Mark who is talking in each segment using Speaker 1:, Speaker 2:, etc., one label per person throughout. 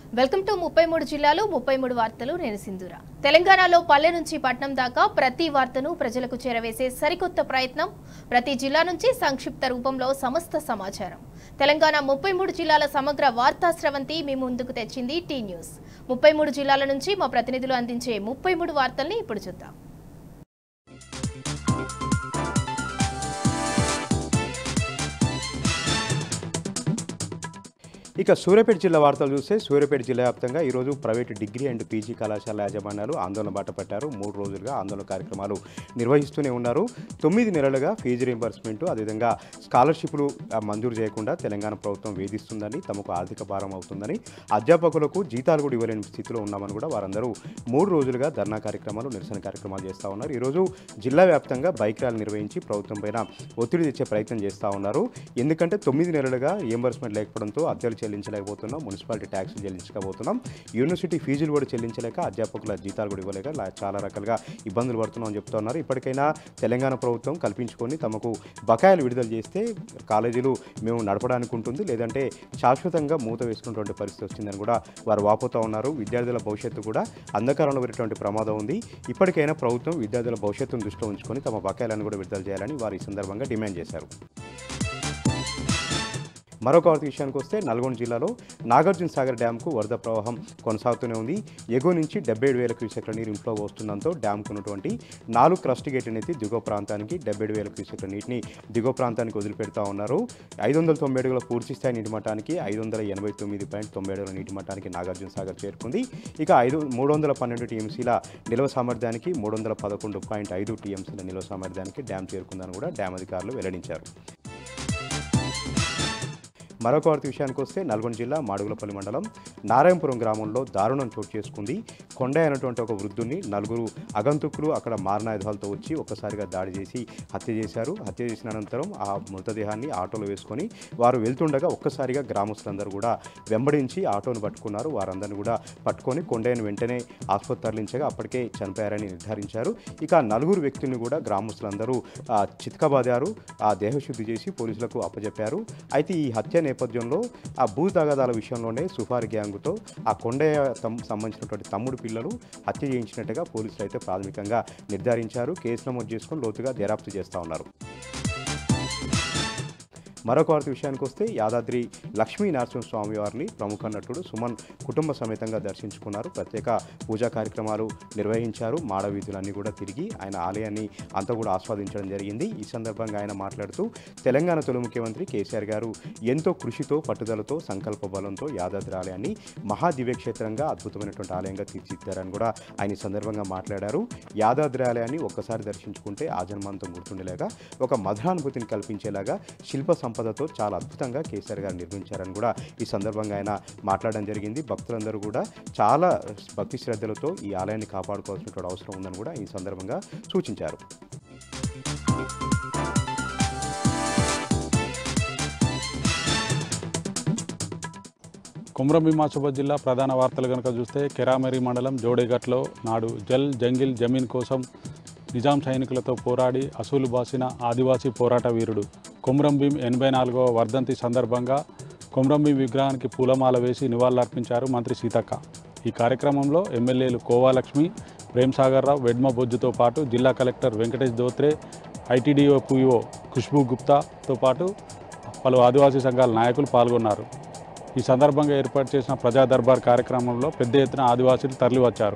Speaker 1: welcome to ముప్పై మూడు జిల్లాలు ముప్పై మూడు వార్తలు నేను సింధూర తెలంగాణలో పల్లె నుంచి పట్నం దాకా ప్రతి వార్తను ప్రజలకు చేరవేసే సరికొత్త ప్రయత్నం ప్రతి జిల్లా నుంచి సంక్షిప్త రూపంలో సమస్త సమాచారం తెలంగాణ ముప్పై మూడు జిల్లాల సమగ్ర వార్తా స్రవంతి మీ ముందుకు తెచ్చింది టీ న్యూస్ ముప్పై మూడు జిల్లాల నుంచి మా ప్రతినిధులు అందించే ముప్పై మూడు వార్తల్ని ఇప్పుడు చూద్దాం
Speaker 2: ఇక సూర్యాపేట జిల్లా వార్తలు చూస్తే సూర్యాపేట జిల్లా వ్యాప్తంగా ఈరోజు ప్రైవేటు డిగ్రీ అండ్ పీజీ కళాశాల యాజమాన్యాలు ఆందోళన బాట పట్టారు మూడు రోజులుగా ఆందోళన కార్యక్రమాలు నిర్వహిస్తూనే ఉన్నారు తొమ్మిది నెలలుగా ఫీజు రీంబర్స్మెంట్ అదేవిధంగా స్కాలర్షిప్లు ఆ, మంజూరు చేయకుండా తెలంగాణ ప్రభుత్వం వేధిస్తుందని తమకు ఆర్థిక భారం అవుతుందని అధ్యాపకులకు జీతాలు కూడా ఇవ్వలేని స్థితిలో ఉన్నామని కూడా వారందరూ మూడు రోజులుగా ధర్నా కార్యక్రమాలు నిరసన కార్యక్రమాలు చేస్తూ ఉన్నారు ఈరోజు జిల్లా వ్యాప్తంగా బైక్ ర్యాలీ నిర్వహించి ప్రభుత్వం పైన ఒత్తిడి తెచ్చే ప్రయత్నం చేస్తూ ఉన్నారు ఎందుకంటే తొమ్మిది నెలలుగా రియంబర్స్మెంట్ లేకపోవడంతో అద్దెలు చెల్లించలేకపోతున్నాం మున్సిపాలిటీ ట్యాక్సులు చెల్లించకపోతున్నాం యూనివర్సిటీ ఫీజులు కూడా చెల్లించలేక అధ్యాపకుల జీతాలు కూడా ఇవ్వలేక లా- చాలా రకాలుగా ఇబ్బందులు పడుతున్నాం అని చెప్తా ఉన్నారు ఇప్పటికైనా తెలంగాణ ప్రభుత్వం కల్పించుకొని తమకు బకాయిలు విడుదల చేస్తే కాలేజీలు మేము నడపడానికి ఉంటుంది లేదంటే శాశ్వతంగా మూత వేసుకున్నటువంటి పరిస్థితి వచ్చిందని కూడా వారు వాపోతూ ఉన్నారు విద్యార్థుల భవిష్యత్తు కూడా అంధకారంలో పెట్టేటువంటి ప్రమాదం ఉంది ఇప్పటికైనా ప్రభుత్వం విద్యార్థుల భవిష్యత్తును దృష్టిలో ఉంచుకొని తమ బకాయిలను కూడా విడుదల చేయాలని వారు ఈ సందర్భంగా డిమాండ్ చేశారు మరొక వార్త విషయానికి వస్తే నల్గొండ జిల్లాలో నాగార్జున సాగర్ డ్యాంకు వరద ప్రవాహం కొనసాగుతూనే ఉంది ఎగువ నుంచి డెబ్బై ఏడు వేల క్యూసెక్ల నీరు ఇంట్లో వస్తుండడంతో డ్యాంకు ఉన్నటువంటి నాలుగు క్రస్ట్ గేట్ అనేది దిగువ ప్రాంతానికి డెబ్బై ఏడు వేల క్యూసెక్ల నీటిని దిగువ ప్రాంతానికి వదిలిపెడతా ఉన్నారు ఐదు వందల తొంభై ఏడుగుల పూర్తి స్థాయి నీటి మట్టానికి ఐదు వందల ఎనభై తొమ్మిది పాయింట్ తొంభై ఏడుగుల నీటి మట్టానికి నాగార్జున సాగర్ చేరుకుంది ఇక ఐదు మూడు వందల పన్నెండు టీఎంసీల నిల్వ సామర్థ్యానికి మూడు వందల పదకొండు పాయింట్ ఐదు టీఎంసీల నిల్వ సామర్థ్యానికి డ్యామ్ చేరుకుందని కూడా డ్యామ్ అధికారులు వెల్లడించారు మరొక వార్త విషయానికి వస్తే నల్గొండ జిల్లా మాడుగులపల్లి మండలం నారాయణపురం గ్రామంలో దారుణం చోటు చేసుకుంది కొండ అయినటువంటి ఒక వృద్ధుని నలుగురు అగంతుకులు అక్కడ మారణాయుధాలతో వచ్చి ఒక్కసారిగా దాడి చేసి హత్య చేశారు హత్య చేసిన అనంతరం ఆ మృతదేహాన్ని ఆటోలో వేసుకొని వారు వెళ్తుండగా ఒక్కసారిగా గ్రామస్తులందరూ కూడా వెంబడించి ఆటోను పట్టుకున్నారు వారందరిని కూడా పట్టుకొని కొండయ్యను వెంటనే ఆసుపత్రి తరలించగా అప్పటికే చనిపోయారని నిర్ధారించారు ఇక ఆ నలుగురు వ్యక్తుల్ని కూడా గ్రామస్తులందరూ ఆ, చితకబాదారు ఆ దేహశుద్ధి చేసి పోలీసులకు అప్పచెప్పారు అయితే ఈ హత్య నేపథ్యంలో ఆ భూ తగాదాల విషయంలోనే సుఫారి గ్యాంగుతో ఆ కొండయ్య తమ్ సంబంధించినటువంటి తమ్ముడు పిల్లలు హత్య చేయించినట్టుగా పోలీసులు అయితే ప్రాథమికంగా నిర్ధారించారు కేసు నమోదు చేసుకొని లోతుగా దర్యాప్తు చేస్తూ ఉన్నారు మరొక వార్త విషయానికి వస్తే యాదాద్రి లక్ష్మీ నరసింహస్వామి వారిని ప్రముఖ నటుడు సుమన్ కుటుంబ సమేతంగా దర్శించుకున్నారు ప్రత్యేక పూజా కార్యక్రమాలు నిర్వహించారు మాడవీధులన్నీ కూడా తిరిగి ఆయన ఆలయాన్ని అంతా కూడా ఆస్వాదించడం జరిగింది ఈ సందర్భంగా ఆయన మాట్లాడుతూ తెలంగాణ తొలి ముఖ్యమంత్రి కేసీఆర్ గారు ఎంతో కృషితో పట్టుదలతో సంకల్ప బలంతో యాదాద్రి ఆలయాన్ని మహాదివ్యక్షేత్రంగా అద్భుతమైనటువంటి ఆలయంగా తీర్చిదిద్దారని కూడా ఆయన ఈ సందర్భంగా మాట్లాడారు యాదాద్రి ఆలయాన్ని ఒక్కసారి దర్శించుకుంటే ఆ జన్మాంతం గుర్తుండేలాగా ఒక మధురానుభూతిని కల్పించేలాగా శిల్ప సంపదతో చాలా అద్భుతంగా కేసీఆర్ గారు నిర్మించారని కూడా ఈ సందర్భంగా ఆయన మాట్లాడడం జరిగింది భక్తులందరూ కూడా చాలా భక్తి శ్రద్ధలతో ఈ ఆలయాన్ని కాపాడుకోవాల్సినటువంటి అవసరం ఉందని కూడా ఈ సందర్భంగా సూచించారు
Speaker 3: కుమ్రం భీమాసభ జిల్లా ప్రధాన వార్తలు కనుక చూస్తే కెరామెరి మండలం జోడేగట్లో నాడు జల్ జంగిల్ జమీన్ కోసం నిజాం సైనికులతో పోరాడి అసూలు బాసిన ఆదివాసీ పోరాట వీరుడు కుమ్రం భీం ఎనభై నాలుగవ వర్ధంతి సందర్భంగా కుమ్రం భీం విగ్రహానికి పూలమాల వేసి నివాళులర్పించారు మంత్రి సీతక్క ఈ కార్యక్రమంలో ఎమ్మెల్యేలు కోవాలక్ష్మి ప్రేమ్సాగర్ రావు వెడ్మ బొజ్జుతో పాటు జిల్లా కలెక్టర్ వెంకటేష్ దోత్రే ఐటీడీఓ పుయో ఖుష్బూ గుప్తాతో పాటు పలు ఆదివాసీ సంఘాల నాయకులు పాల్గొన్నారు ఈ సందర్భంగా ఏర్పాటు చేసిన ప్రజా దర్బార్ కార్యక్రమంలో పెద్ద ఎత్తున ఆదివాసీలు తరలివచ్చారు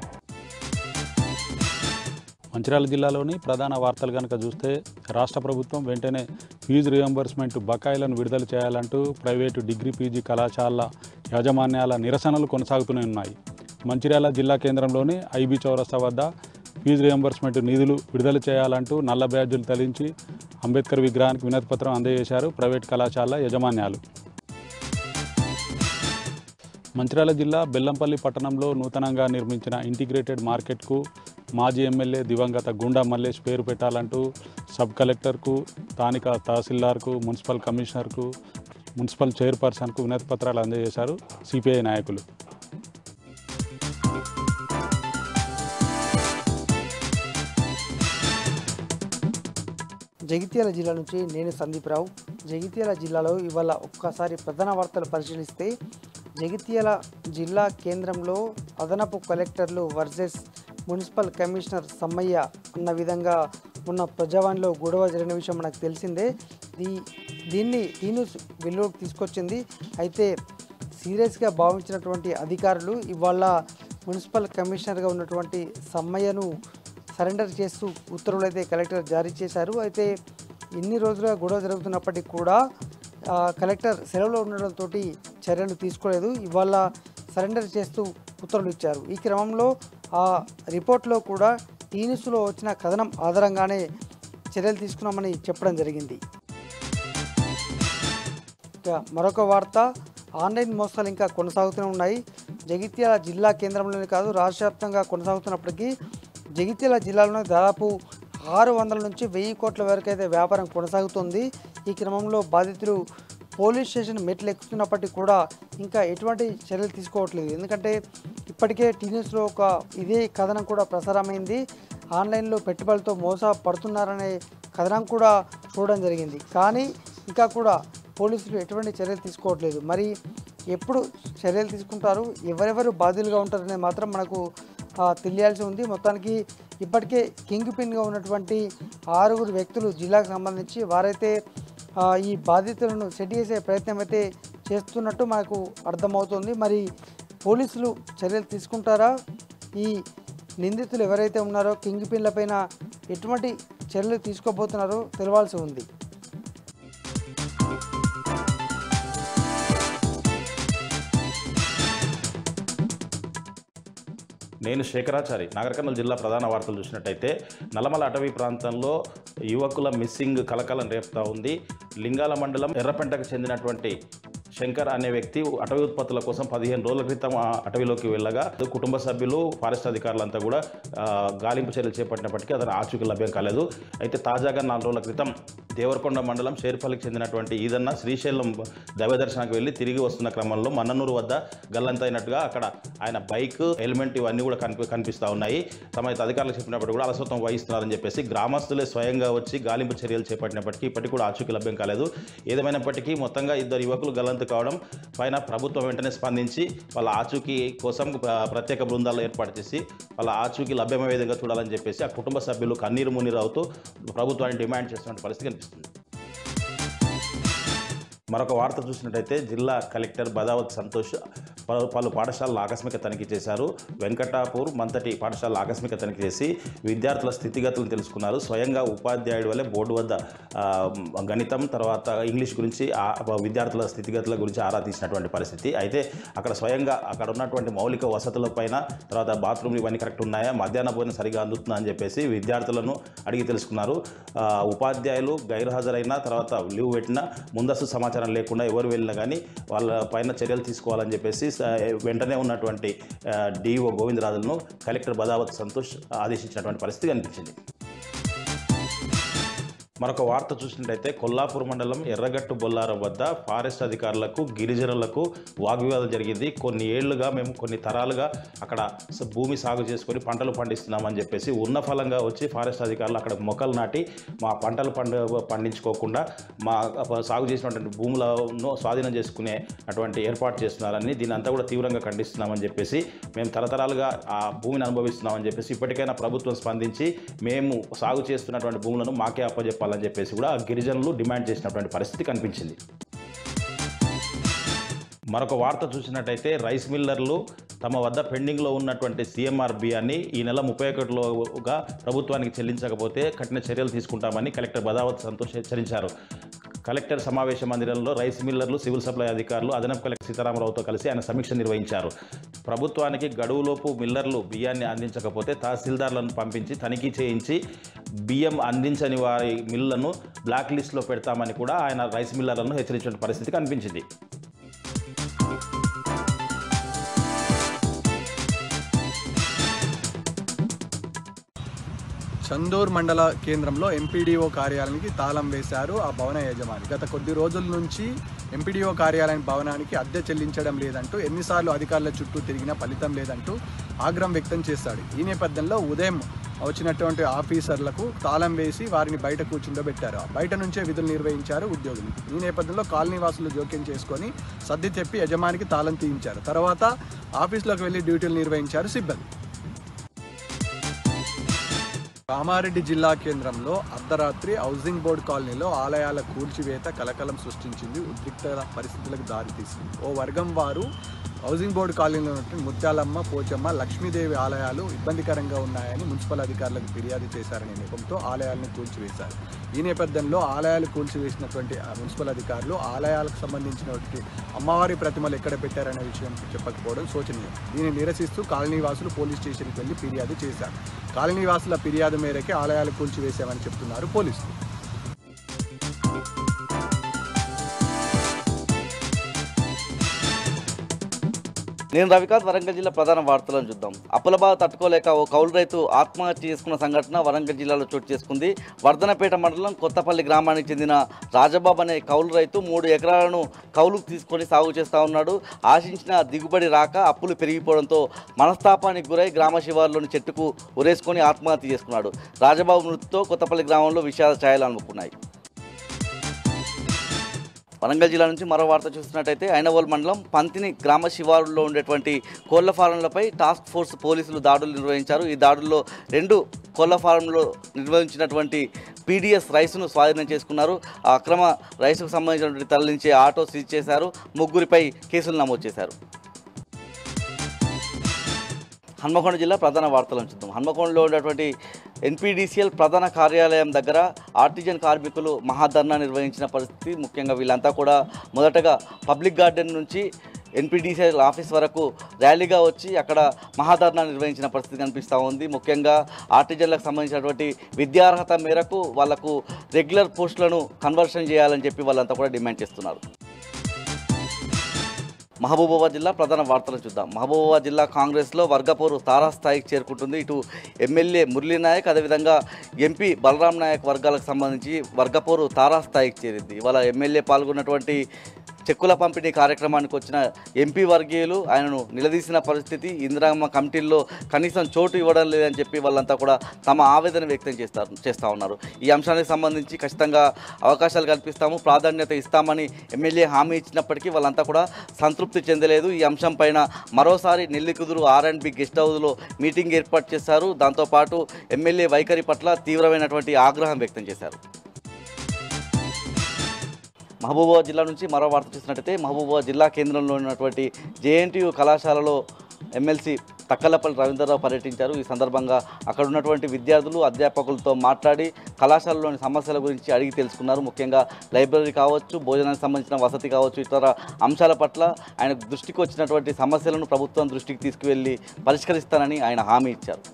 Speaker 3: మంచిర్యాల జిల్లాలోని ప్రధాన వార్తలు కనుక చూస్తే రాష్ట్ర ప్రభుత్వం వెంటనే ఫీజు రియంబర్స్మెంట్ బకాయిలను విడుదల చేయాలంటూ ప్రైవేటు డిగ్రీ పీజీ కళాశాలల యాజమాన్యాల నిరసనలు కొనసాగుతూనే ఉన్నాయి మంచిర్యాల జిల్లా కేంద్రంలోని ఐబీ చౌరస్తా వద్ద ఫీజు రియంబర్స్మెంట్ నిధులు విడుదల చేయాలంటూ నల్ల బ్యాడ్జీలు తలించి అంబేద్కర్ విగ్రహానికి వినతిపత్రం అందజేశారు ప్రైవేట్ కళాశాల యాజమాన్యాలు మంచిర్యాల జిల్లా బెల్లంపల్లి పట్టణంలో నూతనంగా నిర్మించిన ఇంటిగ్రేటెడ్ మార్కెట్కు మాజీ ఎమ్మెల్యే దివంగత గుండా మల్లేష్ పేరు పెట్టాలంటూ సబ్ కలెక్టర్కు స్థానిక తహసీల్దార్కు మున్సిపల్ కమిషనర్కు మున్సిపల్ చైర్పర్సన్కు వినతి పత్రాలు అందజేశారు సిపిఐ నాయకులు
Speaker 4: జగిత్యాల జిల్లా నుంచి నేను సందీప్ రావు జగిత్యాల జిల్లాలో ఇవాళ ఒక్కసారి ప్రధాన వార్తలు పరిశీలిస్తే జగిత్యాల జిల్లా కేంద్రంలో అదనపు కలెక్టర్లు వర్సెస్ మున్సిపల్ కమిషనర్ సమ్మయ్య అన్న విధంగా ఉన్న ప్రజావాణిలో గొడవ జరిగిన విషయం మనకు తెలిసిందే దీ దీన్ని టీనూస్ వెలుగులోకి తీసుకొచ్చింది అయితే సీరియస్గా భావించినటువంటి అధికారులు ఇవాళ మున్సిపల్ కమిషనర్గా ఉన్నటువంటి సమ్మయ్యను సరెండర్ చేస్తూ ఉత్తర్వులు అయితే కలెక్టర్ జారీ చేశారు అయితే ఇన్ని రోజులుగా గొడవ జరుగుతున్నప్పటికీ కూడా ఆ, కలెక్టర్ సెలవులో ఉండడంతో చర్యలు తీసుకోలేదు ఇవాళ సరెండర్ చేస్తూ ఉత్తర్వులు ఇచ్చారు ఈ క్రమంలో ఆ రిపోర్ట్లో కూడా టీనిస్లో వచ్చిన కథనం ఆధారంగానే చర్యలు తీసుకున్నామని చెప్పడం జరిగింది ఇక మరొక వార్త ఆన్లైన్ మోసాలు ఇంకా కొనసాగుతూనే ఉన్నాయి జగిత్యాల జిల్లా కేంద్రంలోనే కాదు రాష్ట్ర వ్యాప్తంగా కొనసాగుతున్నప్పటికీ జగిత్యాల జిల్లాలోనే దాదాపు ఆరు వందల నుంచి వెయ్యి కోట్ల వరకు అయితే వ్యాపారం కొనసాగుతుంది ఈ క్రమంలో బాధితులు పోలీస్ స్టేషన్ మెట్లు ఎక్కుతున్నప్పటికీ కూడా ఇంకా ఎటువంటి చర్యలు తీసుకోవట్లేదు ఎందుకంటే ఇప్పటికే టీన్యూస్లో ఒక ఇదే కథనం కూడా ప్రసారమైంది ఆన్లైన్లో పెట్టుబడులతో మోస పడుతున్నారనే కథనం కూడా చూడడం జరిగింది కానీ ఇంకా కూడా పోలీసులు ఎటువంటి చర్యలు తీసుకోవట్లేదు మరి ఎప్పుడు చర్యలు తీసుకుంటారు ఎవరెవరు బాధ్యులుగా ఉంటారనేది మాత్రం మనకు ఆ, తెలియాల్సి ఉంది మొత్తానికి ఇప్పటికే కింగ్ పిన్గా ఉన్నటువంటి ఆరుగురు వ్యక్తులు జిల్లాకు సంబంధించి వారైతే ఆ, ఈ బాధితులను సెట్ చేసే ప్రయత్నం అయితే చేస్తున్నట్టు మనకు అర్థమవుతుంది మరి పోలీసులు చర్యలు తీసుకుంటారా ఈ నిందితులు ఎవరైతే ఉన్నారో కింగ్ పిన్లపైన ఎటువంటి చర్యలు తీసుకోబోతున్నారో తెలవాల్సి ఉంది
Speaker 5: నేను శేఖరాచారి నాగరికర్నూలు జిల్లా ప్రధాన వార్తలు చూసినట్టయితే నల్లమల అటవీ ప్రాంతంలో యువకుల మిస్సింగ్ కలకలం రేపుతా ఉంది లింగాల మండలం ఎర్రపెంటకు చెందినటువంటి శంకర్ అనే వ్యక్తి అటవీ ఉత్పత్తుల కోసం పదిహేను రోజుల క్రితం ఆ అటవీలోకి వెళ్ళగా కుటుంబ సభ్యులు ఫారెస్ట్ అధికారులంతా కూడా ఆ, గాలింపు చర్యలు చేపట్టినప్పటికీ అతను ఆచూకీ లభ్యం కాలేదు అయితే తాజాగా నాలుగు రోజుల క్రితం దేవరకొండ మండలం షేర్పల్లికి చెందినటువంటి ఈదన్న శ్రీశైలం దైవ దర్శనానికి వెళ్ళి తిరిగి వస్తున్న క్రమంలో మన్ననూరు వద్ద గల్లంతైనట్టుగా అక్కడ ఆయన బైక్ హెల్మెట్ ఇవన్నీ కూడా కనిపి కనిపిస్తూ ఉన్నాయి తమ అయితే అధికారులకు చెప్పినప్పుడు కూడా అలసత్వం వహిస్తున్నారని చెప్పేసి గ్రామస్తులే స్వయంగా వచ్చి గాలింపు చర్యలు చేపట్టినప్పటికీ ఇప్పటికీ కూడా ఆచూకీ లభ్యం కాలేదు ఏదేమైనప్పటికీ మొత్తంగా ఇద్దరు యువకులు గల్లంతు కావడం పైన ప్రభుత్వం వెంటనే స్పందించి వాళ్ళ ఆచూకీ కోసం ప్ర- ప్రత్యేక బృందాలు ఏర్పాటు చేసి వాళ్ళ ఆచూకీ లభ్యమయ్యే విధంగా చూడాలని చెప్పేసి ఆ కుటుంబ సభ్యులు కన్నీరు మున్నీరు అవుతూ ప్రభుత్వాన్ని డిమాండ్ చేస్తున్న పరిస్థితి కనిపిస్తుంది మరొక వార్త చూసినట్టయితే జిల్లా కలెక్టర్ బదావత్ సంతోష్ పలు పలు పాఠశాలలు ఆకస్మిక తనిఖీ చేశారు వెంకటాపూర్ మంతటి పాఠశాలలు ఆకస్మిక తనిఖీ చేసి విద్యార్థుల స్థితిగతులను తెలుసుకున్నారు స్వయంగా ఉపాధ్యాయుడి వల్లే బోర్డు వద్ద ఆ, గణితం తర్వాత ఇంగ్లీష్ గురించి ఆ విద్యార్థుల స్థితిగతుల గురించి ఆరా తీసినటువంటి పరిస్థితి అయితే అక్కడ స్వయంగా అక్కడ ఉన్నటువంటి మౌలిక వసతుల పైన తర్వాత బాత్రూమ్లు ఇవన్నీ కరెక్ట్ ఉన్నాయా మధ్యాహ్న భోజనం సరిగా అందుతుందా అని చెప్పేసి విద్యార్థులను అడిగి తెలుసుకున్నారు ఆ, ఉపాధ్యాయులు గైర్హాజరైన తర్వాత లీవ్ పెట్టినా ముందస్తు సమాచారం లేకుండా ఎవరు వెళ్ళినా కానీ వాళ్ళ పైన చర్యలు తీసుకోవాలని చెప్పేసి స- వెంటనే ఉన్నటువంటి డిఓ గోవిందరాజులను కలెక్టర్ బదావత్ సంతోష్ ఆదేశించినటువంటి పరిస్థితి కనిపించింది మరొక వార్త చూసినట్టయితే కొల్లాపూర్ మండలం ఎర్రగట్టు బొల్లారం వద్ద ఫారెస్ట్ అధికారులకు గిరిజనులకు వాగ్వివాదం జరిగింది కొన్ని ఏళ్లుగా మేము కొన్ని తరాలుగా అక్కడ స- భూమి సాగు చేసుకొని పంటలు పండిస్తున్నామని చెప్పేసి ఉన్న ఫలంగా వచ్చి ఫారెస్ట్ అధికారులు అక్కడ మొక్కలు నాటి మా పంటలు పండు పండించుకోకుండా మా సాగు చేసినటువంటి భూములను స్వాధీనం చేసుకునే అటువంటి ఏర్పాటు చేస్తున్నారని దీని అంతా కూడా తీవ్రంగా ఖండిస్తున్నామని చెప్పేసి మేము తరతరాలుగా ఆ భూమిని అనుభవిస్తున్నామని చెప్పేసి ఇప్పటికైనా ప్రభుత్వం స్పందించి మేము సాగు చేస్తున్నటువంటి భూములను మాకే అప్పజెప్పాలని చెప్పేసి కూడా ఆ గిరిజనులు డిమాండ్ చేసినటువంటి పరిస్థితి కనిపించింది మరొక వార్త చూసినట్టయితే రైస్ మిల్లర్లు తమ వద్ద పెండింగ్లో ఉన్నటువంటి సీఎంఆర్ బియ్యాన్ని ఈ నెల ముప్పై ఒకటిలోగా ప్రభుత్వానికి చెల్లించకపోతే కఠిన చర్యలు తీసుకుంటామని కలెక్టర్ బదావత్ సంతోష్ హెచ్చరించారు కలెక్టర్ సమావేశ మందిరంలో రైస్ మిల్లర్లు సివిల్ సప్లై అధికారులు అదనపు కలెక్టర్ సీతారామరావుతో కలిసి ఆయన సమీక్ష నిర్వహించారు ప్రభుత్వానికి గడువులోపు మిల్లర్లు బియ్యాన్ని అందించకపోతే తహసీల్దార్లను పంపించి తనిఖీ చేయించి బియ్యం అందించని వారి మిల్లులను బ్లాక్ లిస్ట్లో పెడతామని కూడా ఆయన రైస్ మిల్లర్లను హెచ్చరించిన పరిస్థితి కనిపించింది
Speaker 6: చందూర్ మండల కేంద్రంలో ఎంపీడీఓ కార్యాలయానికి తాళం వేశారు ఆ భవన యజమాని గత కొద్ది రోజుల నుంచి ఎంపీడీఓ కార్యాలయం భవనానికి అద్దె చెల్లించడం లేదంటూ ఎన్నిసార్లు అధికారుల చుట్టూ తిరిగినా ఫలితం లేదంటూ ఆగ్రహం వ్యక్తం చేశాడు ఈ నేపథ్యంలో ఉదయం వచ్చినటువంటి ఆఫీసర్లకు తాళం వేసి వారిని బయట కూర్చుండబెట్టారు బయట నుంచే విధులు నిర్వహించారు ఉద్యోగులు ఈ నేపథ్యంలో కాలనీ వాసులు జోక్యం చేసుకొని సర్ది చెప్పి యజమానికి తాళం తీయించారు తర్వాత ఆఫీస్లోకి వెళ్ళి డ్యూటీలు నిర్వహించారు సిబ్బంది కామారెడ్డి జిల్లా కేంద్రంలో అర్ధరాత్రి హౌసింగ్ బోర్డు కాలనీలో ఆలయాల కూల్చివేత కలకలం సృష్టించింది ఉద్రిక్త పరిస్థితులకు దారితీసింది ఓ వర్గం వారు హౌసింగ్ బోర్డు కాలనీలో ఉన్నటువంటి ముత్యాలమ్మ పోచమ్మ లక్ష్మీదేవి ఆలయాలు ఇబ్బందికరంగా ఉన్నాయని మున్సిపల్ అధికారులకు ఫిర్యాదు చేశారనే నెపంతో ఆలయాలను కూల్చివేశారు ఈ నేపథ్యంలో ఆలయాలు కూల్చివేసినటువంటి ఆ మున్సిపల్ అధికారులు ఆలయాలకు సంబంధించినటువంటి అమ్మవారి ప్రతిమలు ఎక్కడ పెట్టారనే విషయం చెప్పకపోవడం శోచనీయం దీన్ని నిరసిస్తూ కాలనీ వాసులు పోలీస్ స్టేషన్కి వెళ్లి ఫిర్యాదు చేశారు కాలనీ వాసుల ఫిర్యాదు మేరకే ఆలయాలు కూల్చివేశామని చెప్తున్నారు పోలీసులు
Speaker 7: నేను రవికాంత్ వరంగల్ జిల్లా ప్రధాన వార్తలను చూద్దాం అప్పుల బాధ తట్టుకోలేక ఓ కౌలు రైతు ఆత్మహత్య చేసుకున్న సంఘటన వరంగల్ జిల్లాలో చోటు చేసుకుంది వర్ధనపేట మండలం కొత్తపల్లి గ్రామానికి చెందిన రాజబాబు అనే కౌలు రైతు మూడు ఎకరాలను కౌలుకు తీసుకొని సాగు చేస్తూ ఉన్నాడు ఆశించిన దిగుబడి రాక అప్పులు పెరిగిపోవడంతో మనస్తాపానికి గురై గ్రామ శివారులోని చెట్టుకు ఉరేసుకొని ఆత్మహత్య చేసుకున్నాడు రాజబాబు మృతితో కొత్తపల్లి గ్రామంలో విషాద ఛాయలు అనుకున్నాయి వరంగల్ జిల్లా నుంచి మరో వార్త చూస్తున్నట్టయితే ఐనవోల్ మండలం పంతిని గ్రామ శివారులో ఉండేటువంటి కోళ్ల ఫారంలపై టాస్క్ ఫోర్స్ పోలీసులు దాడులు నిర్వహించారు ఈ దాడుల్లో రెండు కోళ్ల ఫారంలో నిర్వహించినటువంటి పీడిఎస్ రైస్ను స్వాధీనం చేసుకున్నారు ఆ అక్రమ రైసుకు సంబంధించినటువంటి తరలించే ఆటో సీజ్ చేశారు ముగ్గురిపై కేసులు నమోదు చేశారు హన్మకొండ జిల్లా ప్రధాన వార్తలను చూద్దాం హన్మకొండలో ఉన్నటువంటి ఎన్పీడీసీఎల్ ప్రధాన కార్యాలయం దగ్గర ఆర్టిజన్ కార్మికులు మహాధర్నా నిర్వహించిన పరిస్థితి ముఖ్యంగా వీళ్ళంతా కూడా మొదటగా పబ్లిక్ గార్డెన్ నుంచి ఎన్పీడీసీఎల్ ఆఫీస్ వరకు ర్యాలీగా వచ్చి అక్కడ మహాధర్నా నిర్వహించిన పరిస్థితి కనిపిస్తూ ఉంది ముఖ్యంగా ఆర్టిజన్లకు సంబంధించినటువంటి విద్యార్హత మేరకు వాళ్లకు రెగ్యులర్ పోస్టులను కన్వర్షన్ చేయాలని చెప్పి వాళ్ళంతా కూడా డిమాండ్ చేస్తున్నారు మహబూబాబాద్ జిల్లా ప్రధాన వార్తలు చూద్దాం మహబూబాబాద్ జిల్లా కాంగ్రెస్లో వర్గపోరు తారాస్థాయికి చేరుకుంటుంది ఇటు ఎమ్మెల్యే మురళీ నాయక్ అదేవిధంగా ఎంపీ బలరాం నాయక్ వర్గాలకు సంబంధించి వర్గపోరు తారాస్థాయికి చేరింది ఇవాళ ఎమ్మెల్యే పాల్గొన్నటువంటి చెక్కుల పంపిణీ కార్యక్రమానికి వచ్చిన ఎంపీ వర్గీయులు ఆయనను నిలదీసిన పరిస్థితి ఇందిరామ్మ కమిటీల్లో కనీసం చోటు ఇవ్వడం లేదని చెప్పి వాళ్ళంతా కూడా తమ ఆవేదన వ్యక్తం చేస్తారు చేస్తూ ఉన్నారు ఈ అంశానికి సంబంధించి ఖచ్చితంగా అవకాశాలు కల్పిస్తాము ప్రాధాన్యత ఇస్తామని ఎమ్మెల్యే హామీ ఇచ్చినప్పటికీ వాళ్ళంతా కూడా సంతృప్తి చెందలేదు ఈ అంశం పైన మరోసారి Nellikuduru R and B guest హౌస్లో మీటింగ్ ఏర్పాటు చేశారు దాంతోపాటు ఎమ్మెల్యే వైఖరి పట్ల తీవ్రమైనటువంటి ఆగ్రహం వ్యక్తం చేశారు మహబూబాబాద్ జిల్లా నుంచి మరో వార్త చూసినట్టయితే మహబూబాబాద్ జిల్లా కేంద్రంలో ఉన్నటువంటి జేఎన్టీయు కళాశాలలో ఎమ్మెల్సీ తక్కలపల్లి రవీంద్రరావు పర్యటించారు ఈ సందర్భంగా అక్కడ ఉన్నటువంటి విద్యార్థులు అధ్యాపకులతో మాట్లాడి కళాశాలలోని సమస్యల గురించి అడిగి తెలుసుకున్నారు ముఖ్యంగా లైబ్రరీ కావచ్చు భోజనానికి సంబంధించిన వసతి కావచ్చు ఇతర అంశాల పట్ల ఆయన దృష్టికి వచ్చినటువంటి సమస్యలను ప్రభుత్వం దృష్టికి తీసుకువెళ్ళి పరిష్కరిస్తానని ఆయన హామీ ఇచ్చారు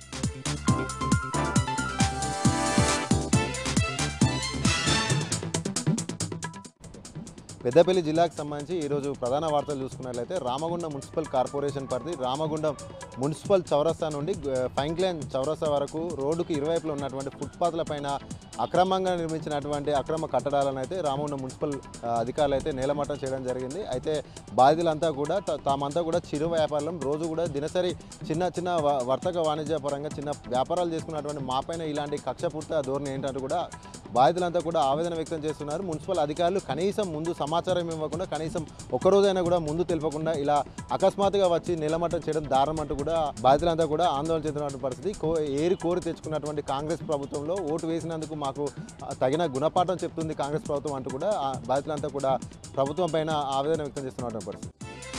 Speaker 2: పెద్దపల్లి జిల్లాకు సంబంధించి ఈరోజు ప్రధాన వార్తలు చూసుకున్నట్లయితే రామగుండం మున్సిపల్ కార్పొరేషన్ పరిధి రామగుండం మున్సిపల్ చౌరస్తా నుండి గ- ఫైంక్లైన్ చౌరస్తా వరకు రోడ్డుకు ఇరువైపులా ఉన్నటువంటి ఫుట్పాత్ల పైన అక్రమంగా నిర్మించినటువంటి అక్రమ కట్టడాలను అయితే రామగుండం మున్సిపల్ ఆ, అధికారులు అయితే నేలమట్టం చేయడం జరిగింది అయితే బాధితులంతా కూడా త- తామంతా కూడా చిరు వ్యాపారం రోజు కూడా దినసరి చిన్న చిన్న వ- వర్తక వాణిజ్య పరంగా చిన్న వ్యాపారాలు చేసుకున్నటువంటి మాపైన ఇలాంటి కక్షపూర్త ధోరణి ఏంటంటూ కూడా బాధితులంతా కూడా ఆవేదన వ్యక్తం చేస్తున్నారు మున్సిపల్ అధికారులు కనీసం ముందు సమాచారం ఇవ్వకుండా కనీసం ఒక్కరోజైనా కూడా ముందు తెలిపకుండా ఇలా అకస్మాత్తుగా వచ్చి నిలమట్టం చేయడం దారుణం అంటూ కూడా బాధితులంతా కూడా ఆందోళన చెందినటువంటి పరిస్థితి కో ఏరి కోరి తెచ్చుకున్నటువంటి కాంగ్రెస్ ప్రభుత్వంలో ఓటు వేసినందుకు మాకు ఆ, తగిన గుణపాఠం చెప్తుంది కాంగ్రెస్ ప్రభుత్వం అంటూ కూడా ఆ బాధితులంతా కూడా ప్రభుత్వం పైన ఆవేదన వ్యక్తం చేస్తున్నటువంటి పరిస్థితి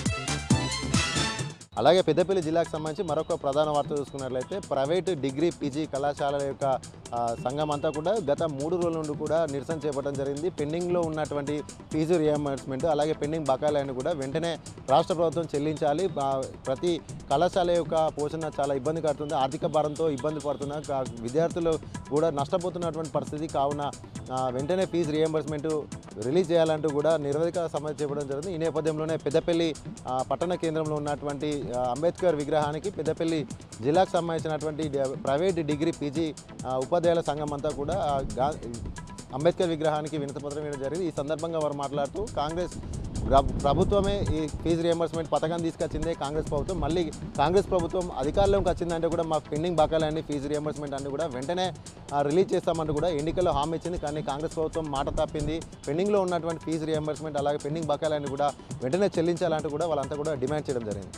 Speaker 2: అలాగే పెద్దపల్లి జిల్లాకు సంబంధించి మరొక ప్రధాన వార్త చూసుకున్నట్లయితే ప్రైవేటు డిగ్రీ పీజీ కళాశాలల యొక్క ఆ, సంఘం అంతా కూడా గత మూడు రోజుల నుండి కూడా నిరసన చేపట్టడం జరిగింది పెండింగ్లో ఉన్నటువంటి ఫీజు రియంబర్స్మెంట్ అలాగే పెండింగ్ బకాయిలను కూడా వెంటనే రాష్ట్ర ప్రభుత్వం చెల్లించాలి ఆ, ప్రతి కళాశాల యొక్క పోషణ చాలా ఇబ్బంది కడుతుంది ఆర్థిక భారంతో ఇబ్బంది పడుతున్న కా- విద్యార్థులు కూడా నష్టపోతున్నటువంటి పరిస్థితి కావున ఆ, వెంటనే ఫీజు రియంబర్స్మెంట్ రిలీజ్ చేయాలంటూ కూడా నిరవధిక సమస్య చేపట్టడం జరిగింది ఈ నేపథ్యంలోనే పెద్దపల్లి ఆ, పట్టణ కేంద్రంలో ఉన్నటువంటి ఆ, అంబేద్కర్ విగ్రహానికి పెద్దపల్లి జిల్లాకు సంబంధించినటువంటి డి- ప్రైవేట్ డిగ్రీ పీజీ ఆ, ఉపాధ్యాయుల సంఘం అంతా కూడా ఆ, గా అంబేద్కర్ విగ్రహానికి వినతిపత్రం ఇవ్వడం జరిగింది ఈ సందర్భంగా వారు మాట్లాడుతూ కాంగ్రెస్
Speaker 8: ప్ర- ప్రభుత్వమే ఈ ఫీజు రియంబర్స్మెంట్ పథకం తీసుకొచ్చిందే కాంగ్రెస్ ప్రభుత్వం మళ్ళీ కాంగ్రెస్ ప్రభుత్వం అధికారంలోకి వచ్చిందంటే కూడా మా పెండింగ్ బకాయిలన్నీ ఫీజు రియంబర్స్మెంట్ అన్ని కూడా వెంటనే ఆ, రిలీజ్ చేస్తామంటూ కూడా ఎన్నికల్లో హామీ ఇచ్చింది కానీ కాంగ్రెస్ ప్రభుత్వం మాట తప్పింది పెండింగ్లో ఉన్నటువంటి ఫీజు రియంబర్స్మెంట్ అలాగే పెండింగ్ బకాయిలన్నీ కూడా వెంటనే చెల్లించాలంటూ కూడా వాళ్ళంతా కూడా డిమాండ్ చేయడం జరిగింది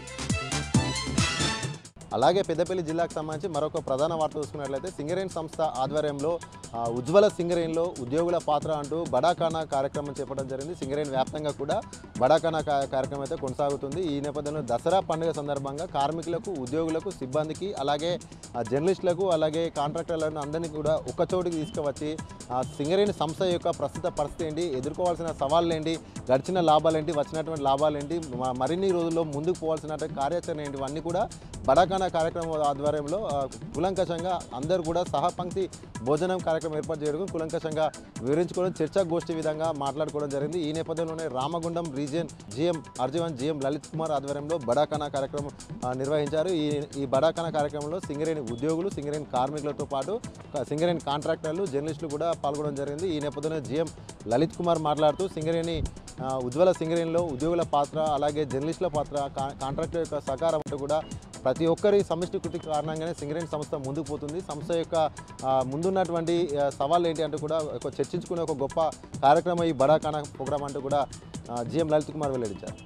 Speaker 8: అలాగే పెద్దపల్లి జిల్లాకు సంబంధించి మరొక ప్రధాన వార్త చూసుకున్నట్లయితే సింగరేణి సంస్థ ఆధ్వర్యంలో ఆ, ఉజ్వల సింగరేణిలో ఉద్యోగుల పాత్ర అంటూ బడాకానా కార్యక్రమం చేపట్టడం జరిగింది సింగరేణి వ్యాప్తంగా కూడా బడాకానా కా- కార్యక్రమం అయితే కొనసాగుతుంది ఈ నేపథ్యంలో దసరా పండుగ సందర్భంగా కార్మికులకు ఉద్యోగులకు సిబ్బందికి అలాగే ఆ, జర్నలిస్టులకు అలాగే కాంట్రాక్టర్లను అందరినీ కూడా ఒక్క చోటికి తీసుకువచ్చి ఆ, సింగరేణి సంస్థ యొక్క ప్రస్తుత పరిస్థితి ఏంటి ఎదుర్కోవాల్సిన సవాళ్ళు ఏంటి గడిచిన లాభాలు ఏంటి వచ్చినటువంటి లాభాలు ఏంటి మ- మరిన్ని రోజుల్లో ముందుకు పోవాల్సిన కార్యాచరణ ఏంటి ఇవన్నీ కూడా బడాకానా కార్యక్రమం ఆధ్వర్యంలో ఆ, కూలంకషంగా అందరూ కూడా సహపంక్తి భోజనం కార్యక్రమం ఏర్పాటు చేయడం కూలంకషంగా వివరించుకోవడం చర్చా గోష్ఠి విధంగా మాట్లాడుకోవడం జరిగింది ఈ నేపథ్యంలోనే Ramagundam region GM RG one GM Lalit Kumar ఆధ్వర్యంలో బడాకానా కార్యక్రమం ఆ, నిర్వహించారు ఈ ఈ బడాకానా కార్యక్రమంలో సింగరేణి ఉద్యోగులు సింగరేణి కార్మికులతో పాటు క- సింగరేణి కాంట్రాక్టర్లు జర్నలిస్టులు కూడా పాల్గొనడం జరిగింది ఈ నేపథ్యంలో జిఎం లలిత్ కుమార్ మాట్లాడుతూ సింగరేణి ఆ, ఉజ్వల సింగరేణిలో ఉద్యోగుల పాత్ర అలాగే జర్నలిస్టుల పాత్ర కా- కాంట్రాక్టర్ యొక్క సహకారం అంటూ కూడా ప్రతి ఒక్కరి సమిష్టి కృతి కారణంగానే సింగరేణి సంస్థ ముందుకు పోతుంది సంస్థ యొక్క ఆ, ముందున్నటువంటి ఆ, సవాళ్ళు ఏంటి అంటూ కూడా ఒక చర్చించుకునే ఒక గొప్ప కార్యక్రమం ఈ బడాకానా ప్రోగ్రామ్ అంటూ కూడా ఆ, జిఎం లలిత్ కుమార్ వెల్లడించారు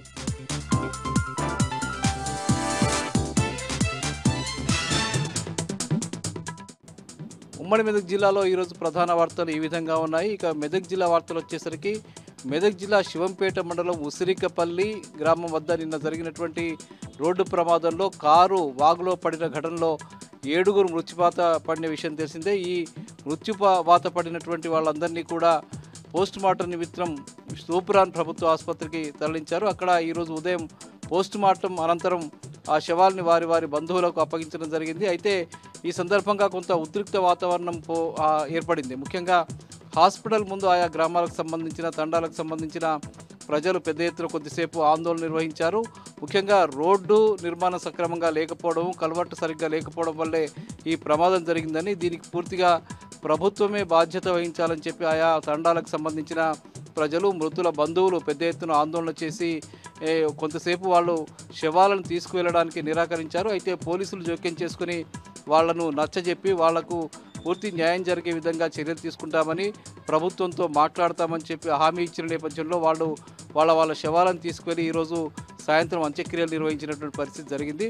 Speaker 9: ఉమ్మడి మెదక్ జిల్లాలో ఈరోజు ప్రధాన వార్తలు ఈ విధంగా ఉన్నాయి ఇక మెదక్ జిల్లా వార్తలు వచ్చేసరికి మెదక్ జిల్లా శివంపేట మండలం ఉసిరికపల్లి గ్రామం వద్ద నిన్న జరిగినటువంటి రోడ్డు ప్రమాదంలో కారు వాగులో పడిన ఘటనలో ఏడుగురు మృత్యుపాత పడిన విషయం తెలిసిందే ఈ మృత్యుపాత పడినటువంటి వాళ్ళందరినీ కూడా పోస్ట్ మార్టం నిమిత్తం సూపురాన్ ప్రభుత్వ ఆసుపత్రికి తరలించారు అక్కడ ఈరోజు ఉదయం పోస్ట్ మార్టం అనంతరం ఆ శవాల్ని వారి వారి బంధువులకు అప్పగించడం జరిగింది అయితే ఈ సందర్భంగా కొంత ఉద్రిక్త వాతావరణం పో ఆ, ఏర్పడింది ముఖ్యంగా హాస్పిటల్ ముందు ఆయా గ్రామాలకు సంబంధించిన తండాలకు సంబంధించిన ప్రజలు పెద్ద ఎత్తున కొద్దిసేపు ఆందోళన నిర్వహించారు ముఖ్యంగా రోడ్డు నిర్మాణం సక్రమంగా లేకపోవడం కలవట్టు సరిగ్గా లేకపోవడం వల్లే ఈ ప్రమాదం జరిగిందని దీనికి పూర్తిగా ప్రభుత్వమే బాధ్యత వహించాలని చెప్పి ఆయా తండాలకు సంబంధించిన ప్రజలు మృతుల బంధువులు పెద్ద ఎత్తున ఆందోళన చేసి ఏ, కొంతసేపు వాళ్ళు శవాలను తీసుకువెళ్ళడానికి నిరాకరించారు అయితే పోలీసులు జోక్యం చేసుకుని వాళ్లను నచ్చజెప్పి వాళ్లకు పూర్తి న్యాయం జరిగే విధంగా చర్యలు తీసుకుంటామని ప్రభుత్వంతో మాట్లాడతామని చెప్పి హామీ ఇచ్చిన నేపథ్యంలో వాళ్ళు వాళ్ళ వాళ్ళ శవాలను తీసుకువెళ్ళి ఈరోజు సాయంత్రం అంత్యక్రియలు నిర్వహించినటువంటి పరిస్థితి జరిగింది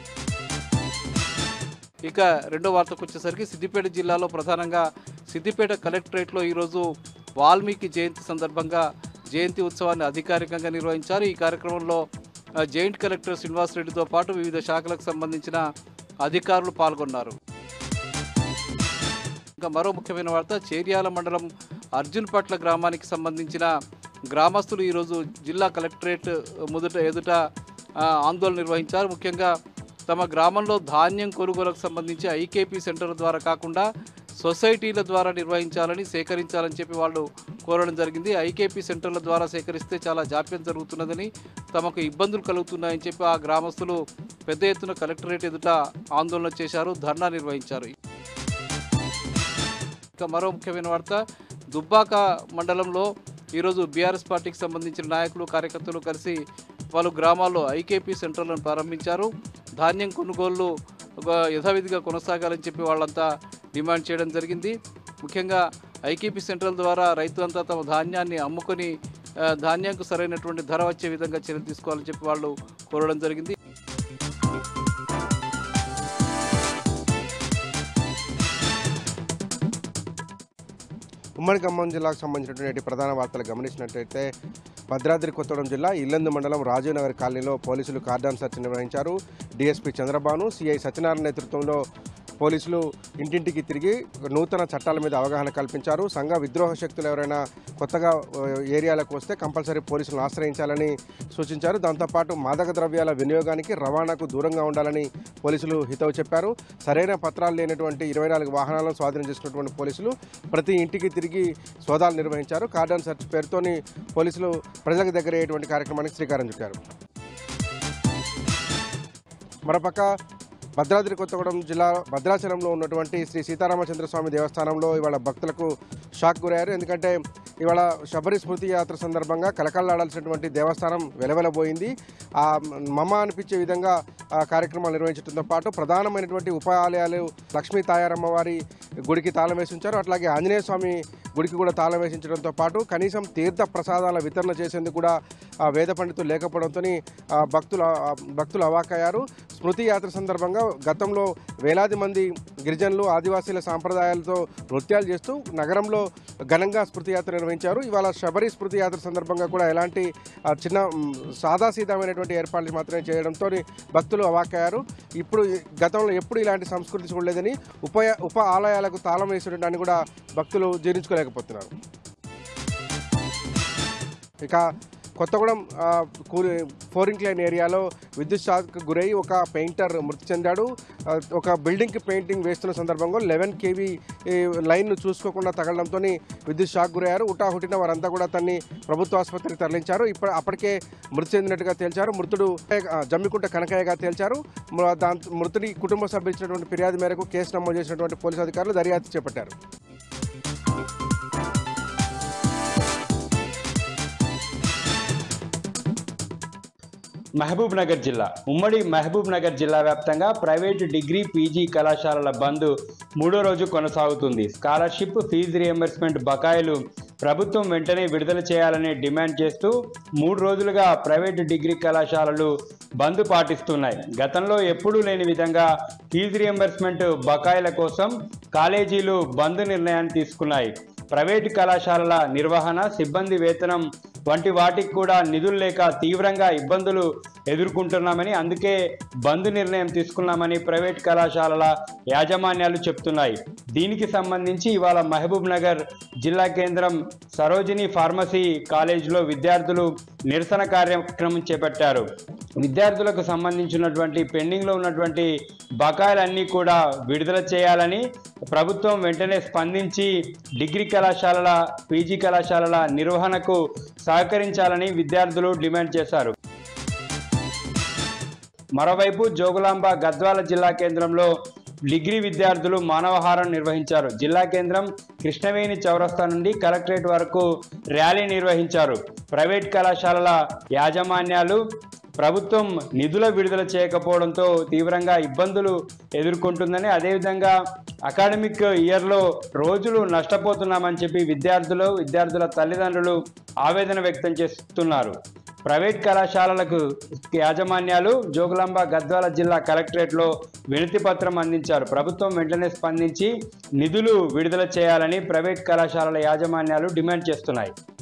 Speaker 9: ఇక రెండో వార్తకు వచ్చేసరికి సిద్దిపేట జిల్లాలో ప్రధానంగా సిద్దిపేట కలెక్టరేట్లో ఈరోజు వాల్మీకి జయంతి సందర్భంగా జయంతి ఉత్సవాన్ని అధికారికంగా నిర్వహించారు ఈ కార్యక్రమంలో ఆ, జాయింట్ కలెక్టర్ శ్రీనివాస్ రెడ్డితో పాటు వివిధ శాఖలకు సంబంధించిన అధికారులు పాల్గొన్నారు ఇంకా మరో ముఖ్యమైన వార్త చేర్యాల మండలం అర్జున్పట్ల గ్రామానికి సంబంధించిన గ్రామస్తులు ఈరోజు జిల్లా కలెక్టరేట్ మొదట ఎదుట ఆ, ఆందోళన నిర్వహించారు ముఖ్యంగా తమ గ్రామంలో ధాన్యం కొనుగోలుకు సంబంధించి ఐకేపీ సెంటర్ ద్వారా కాకుండా సొసైటీల ద్వారా నిర్వహించాలని సేకరించాలని చెప్పి వాళ్ళు కోరడం జరిగింది ఐకేపీ సెంటర్ల ద్వారా సేకరిస్తే చాలా జాప్యం జరుగుతున్నదని తమకు ఇబ్బందులు కలుగుతున్నాయని చెప్పి ఆ గ్రామస్తులు పెద్ద ఎత్తున కలెక్టరేట్ ఎదుట ఆందోళన చేశారు ధర్నా నిర్వహించారు ఇక మరో ముఖ్యమైన వార్త దుబ్బాక మండలంలో ఈరోజు బీఆర్ఎస్ పార్టీకి సంబంధించిన నాయకులు కార్యకర్తలు కలిసి పలు గ్రామాల్లో ఐకేపీ సెంటర్లను ప్రారంభించారు ధాన్యం కొనుగోళ్లు ఒక యథావిధిగా కొనసాగాలని చెప్పి వాళ్ళంతా డిమాండ్ చేయడం జరిగింది ముఖ్యంగా ఐకేపీ సెంటర్ల ద్వారా రైతులంతా తమ ధాన్యాన్ని అమ్ముకొని ఆ, ధాన్యంకు సరైనటువంటి ధర వచ్చే విధంగా చర్యలు తీసుకోవాలని చెప్పి వాళ్ళు కోరడం జరిగింది
Speaker 10: ఉమ్మడి ఖమ్మం జిల్లాకు సంబంధించినటువంటి ప్రధాన వార్తలు గమనించినట్లయితే భద్రాద్రి కొత్తగూడెం జిల్లా ఇల్లందు మండలం రాజీవ్ నగర్ కాలనీలో పోలీసులు కార్డాన్ సెర్చ్ నిర్వహించారు డీఎస్పీ చంద్రబాను సిఐ సత్యనారాయణ నేతృత్వంలో పోలీసులు ఇంటింటికి తిరిగి నూతన చట్టాల మీద అవగాహన కల్పించారు సంఘ విద్రోహ శక్తులు ఎవరైనా కొత్తగా ఆ, ఏరియాలకు వస్తే కంపల్సరీ పోలీసులను ఆశ్రయించాలని సూచించారు దాంతోపాటు మాదక ద్రవ్యాల వినియోగానికి రవాణాకు దూరంగా ఉండాలని పోలీసులు హితవు చెప్పారు సరైన పత్రాలు లేనటువంటి ఇరవై నాలుగు వాహనాలను స్వాధీనం చేసుకున్నటువంటి పోలీసులు ప్రతి ఇంటికి తిరిగి సోదాలు నిర్వహించారు కార్డన్ సెర్చ్ పేరుతోని పోలీసులు ప్రజలకు దగ్గర అయ్యేటువంటి కార్యక్రమానికి శ్రీకారం చుట్టారు మరోపక్క భద్రాద్రి కొత్తగూడెం జిల్లా భద్రాచలంలో ఉన్నటువంటి శ్రీ సీతారామచంద్ర స్వామి దేవస్థానంలో ఇవాళ భక్తులకు షాక్ గురయ్యారు ఎందుకంటే ఇవాళ శబరి స్మృతి యాత్ర సందర్భంగా కలకల్లాడాల్సినటువంటి దేవస్థానం వెలవెలబోయింది ఆ మమ అనిపించే విధంగా ఆ కార్యక్రమాలు నిర్వహించడంతో పాటు ప్రధానమైనటువంటి ఉప ఆలయాలు లక్ష్మీ తాయారమ్మ వారి గుడికి తాళం వేసి ఉంచారు అట్లాగే ఆంజనేయ స్వామి గుడికి కూడా తాళం వేసించడంతో పాటు కనీసం తీర్థ ప్రసాదాల వితరణ చేసేందుకు కూడా ఆ, వేద పండితులు లేకపోవడంతో భక్తులు ఆ, భక్తులు అవాకయ్యారు స్మృతి యాత్ర సందర్భంగా గతంలో వేలాది మంది గిరిజనులు ఆదివాసీల సాంప్రదాయాలతో నృత్యాలు చేస్తూ నగరంలో ఘనంగా స్మృతి యాత్ర నిర్వహించారు ఇవాళ శబరి స్మృతి యాత్ర సందర్భంగా కూడా ఎలాంటి ఆ, చిన్న మ్, సాదాసీదమైనటువంటి ఏర్పాట్లు మాత్రమే చేయడంతో భక్తులు అవాకయ్యారు ఇప్పుడు ఈ- గతంలో ఎప్పుడు ఇలాంటి సంస్కృతి చూడలేదని ఉప ఉప ఆలయాలకు తాళం వేసేటాన్ని కూడా భక్తులు జీర్ణించుకోలేకపోతున్నారు ఇక కొత్తగూడెం ఆ, కూలి ఫోరింగ్ లైన్ ఏరియాలో విద్యుత్ షాక్ గురై ఒక పెయింటర్ మృతి చెందాడు ఆ, ఒక బిల్డింగ్కి పెయింటింగ్ వేస్తున్న సందర్భంలో లెవెన్ కేవీ లైన్ను చూసుకోకుండా తగలడంతో విద్యుత్ షాక్ గురయ్యారు ఉటాహుటిన వారంతా కూడా తన్ని ప్రభుత్వ ఆసుపత్రికి తరలించారు ఇప్పుడు అప్పటికే మృతి చెందినట్టుగా తేల్చారు మృతుడు ఆ, జమ్మికుంట కనకయ్యగా తేల్చారు మ- దాంతో మృతుడి కుటుంబ సభ్యులు ఇచ్చినటువంటి ఫిర్యాదు మేరకు కేసు నమోదు చేసినటువంటి పోలీసు అధికారులు దర్యాప్తు చేపట్టారు
Speaker 11: మహబూబ్ నగర్ జిల్లా ఉమ్మడి మహబూబ్ నగర్ జిల్లా వ్యాప్తంగా ప్రైవేటు డిగ్రీ పీజీ కళాశాలల బంద్ మూడో రోజు కొనసాగుతుంది స్కాలర్షిప్ ఫీజు రియంబర్స్మెంట్ బకాయిలు ప్రభుత్వం వెంటనే విడుదల చేయాలని డిమాండ్ చేస్తూ మూడు రోజులుగా ప్రైవేటు డిగ్రీ కళాశాలలు బంద్ పాటిస్తున్నాయి గతంలో ఎప్పుడూ లేని విధంగా ఫీజు రియంబర్స్మెంట్ బకాయిల కోసం కాలేజీలు బంద్ నిర్ణయాన్ని తీసుకున్నాయి ప్రైవేటు కళాశాలల నిర్వహణ సిబ్బంది వేతనం వంటి వాటికి కూడా నిధులు లేక తీవ్రంగా ఇబ్బందులు ఎదుర్కొంటున్నామని అందుకే బంద్ నిర్ణయం తీసుకున్నామని ప్రైవేట్ కళాశాలల యాజమాన్యాలు చెప్తున్నాయి దీనికి సంబంధించి ఇవాళ మహబూబ్ నగర్ జిల్లా కేంద్రం సరోజిని ఫార్మసీ కాలేజీలో విద్యార్థులు నిరసన కార్యక్రమం చేపట్టారు విద్యార్థులకు సంబంధించినటువంటి పెండింగ్లో ఉన్నటువంటి బకాయిలన్నీ కూడా విడుదల చేయాలని ప్రభుత్వం వెంటనే స్పందించి డిగ్రీ కళాశాలల పీజీ కళాశాలల నిర్వహణకు సహకరించాలని విద్యార్థులు డిమాండ్ చేశారు మరోవైపు జోగులాంబ గద్వాల జిల్లా కేంద్రంలో డిగ్రీ విద్యార్థులు మానవహారం నిర్వహించారు జిల్లా కేంద్రం కృష్ణవేణి చౌరస్తా నుండి కలెక్టరేట్ వరకు ర్యాలీ నిర్వహించారు ప్రైవేట్ కళాశాలల యాజమాన్యాలు ప్రభుత్వం నిధుల విడుదల చేయకపోవడంతో తీవ్రంగా ఇబ్బందులు ఎదుర్కొంటుందని అదేవిధంగా అకాడమిక్ ఇయర్లో రోజులు నష్టపోతున్నామని చెప్పి విద్యార్థులు విద్యార్థుల తల్లిదండ్రులు ఆవేదన వ్యక్తం చేస్తున్నారు ప్రైవేట్ కళాశాలలకు యాజమాన్యాలు జోగులాంబ గద్వాల జిల్లా కలెక్టరేట్లో వినతి పత్రం అందించారు ప్రభుత్వం వెంటనే స్పందించి నిధులు విడుదల చేయాలని ప్రైవేట్ కళాశాలల యాజమాన్యాలు డిమాండ్ చేస్తున్నాయి